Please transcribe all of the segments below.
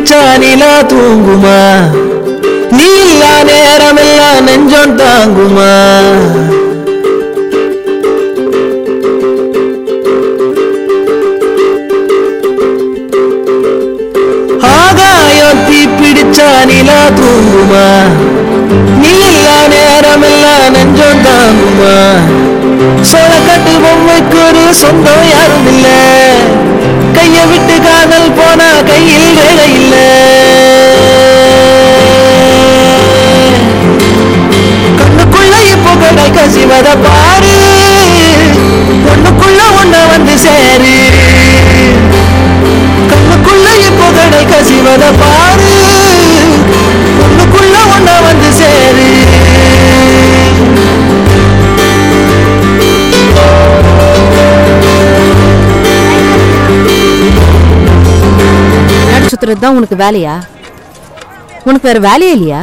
பிடிச்சா நிலா தூங்குமா நீ இல்லா நேரமெல்லாம் நெஞ்சம் தாங்குமா ஆகாயம் தீ பிடிச்சா நிலா தூங்குமா நீ இல்லா நேரமெல்லாம் நெஞ்சம் தாங்குமா சோளக்கட்டு பொம்மைக்கு ஒரு சொந்தம் யாரும் இல்ல கைய விட்டு காதல் போனா கையில் வேலை இல்ல கண்ணுக்குள்ள இப்போ கடை கசிவத பாரு பொண்ணுக்குள்ள ஒண்ண வந்து சேரு கண்ணுக்குள்ள இப்போ கடை கசிவத பாரு பொண்ணுக்குள்ள ஒண்ண வந்து சேரு நாடு சுத்துறது தான் உனக்கு வேலையா உனக்கு வேற வேலையே இல்லையா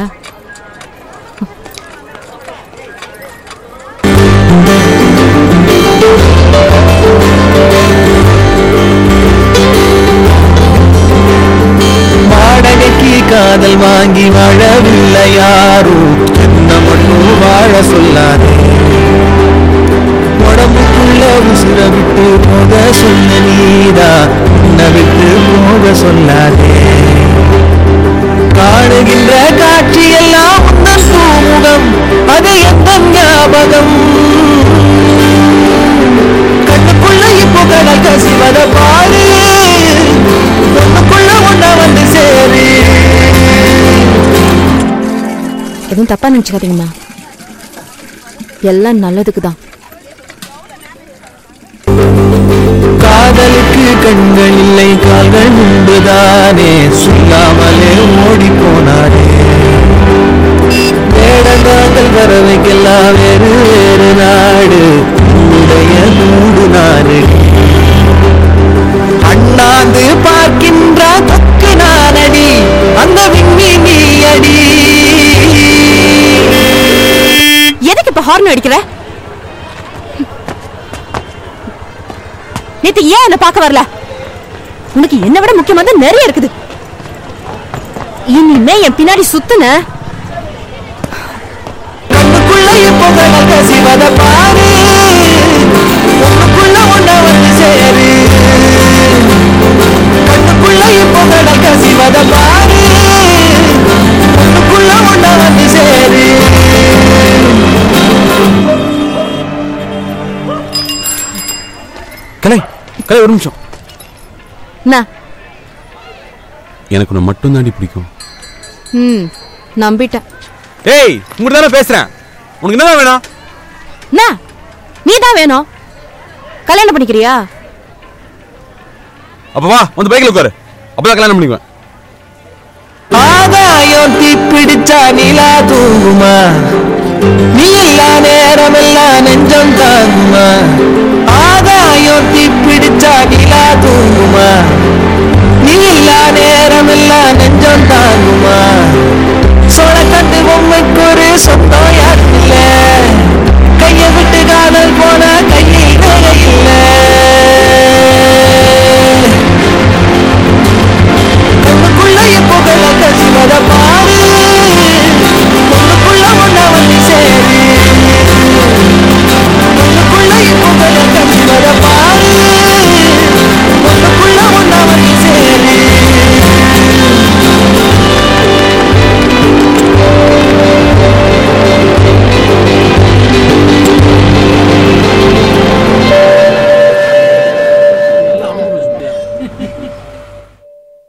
வாடகைக்கு காதல் வாங்கி வாழவில்லை யாரும் என்ன மட்டும் வாழ சொல்லாதே உடம்புக்குள்ள உசுர விட்டு போக சொன்ன நீதா உன்னை விட்டு போக சொல்லாதே காணுகின்ற காட்சி எல்லாம் உந்தன் பூமுகம் அது எந்த ஞாபகம் கண்ணுக்குள்ள இப்போ கடல் கசிவத பாரு கண்ணுக்குள்ள உன்ன வந்து சேரு எதுவும் தப்பா நினைச்சுக்காதீங்கம்மா எல்லாம் நல்லதுக்கு தான் காதலுக்கு கண்கள் இல்லை கால்கள் உண்டுதானே சொல்லாமலே ஓடி போனாரே வேடந்தாங்கள் பறவைக்கெல்லாம் வேறு வேறு நாடு உடைய நூறு நாடு அண்ணாந்து பார்க்கின்ற தொக்கு நானடி அந்த விண்ணி நீ அடி எதுக்கு இப்ப ஹார்ன் அடிக்கிற நேத்து ஏன் என்ன பார்க்க வரல உனக்கு என்ன விட முக்கியமானது நிறைய இருக்குது இனிமே என் பின்னாடி சுத்துன கண்ணுக்குள்ள இப்போ கடல் கசிவத பாரு உனக்குள்ள ஒண்ண வந்து சேரு கண்ணுக்குள்ள இப்போ கடல் கசிவத பாரு உனக்குள்ள ஒண்ண வந்து சேரு கலை கலை ஒரு நிமிஷம் என்ன எனக்கு உன்னை மட்டும் தாண்டி பிடிக்கும் ம் நம்பிட்டேன் ஏய் உங்கள்கிட்ட தானே பேசுறேன் உனக்கு என்னதான் வேணும் என்ன நீ தான் வேணும் கல்யாணம் பண்ணிக்கிறியா அப்ப வா வந்து பைக்ல உட்காரு அப்பதான் கல்யாணம் பண்ணிக்குவேன் ஆகாயம் தீ பிடிச்சா நிலா தூங்குமா நீ இல்லா நேரமெல்லாம் நெஞ்சம் தாங்குமா ஆகாயம் தீ பிடிச்சா நிலா தூங்குமா நீ இல்லா நேரமெல்லாம் நெஞ்சம் தாங்குமா சோழக்கட்டு பொம்மைக்கு ஒரு சொந்தம் யாரும் இல்ல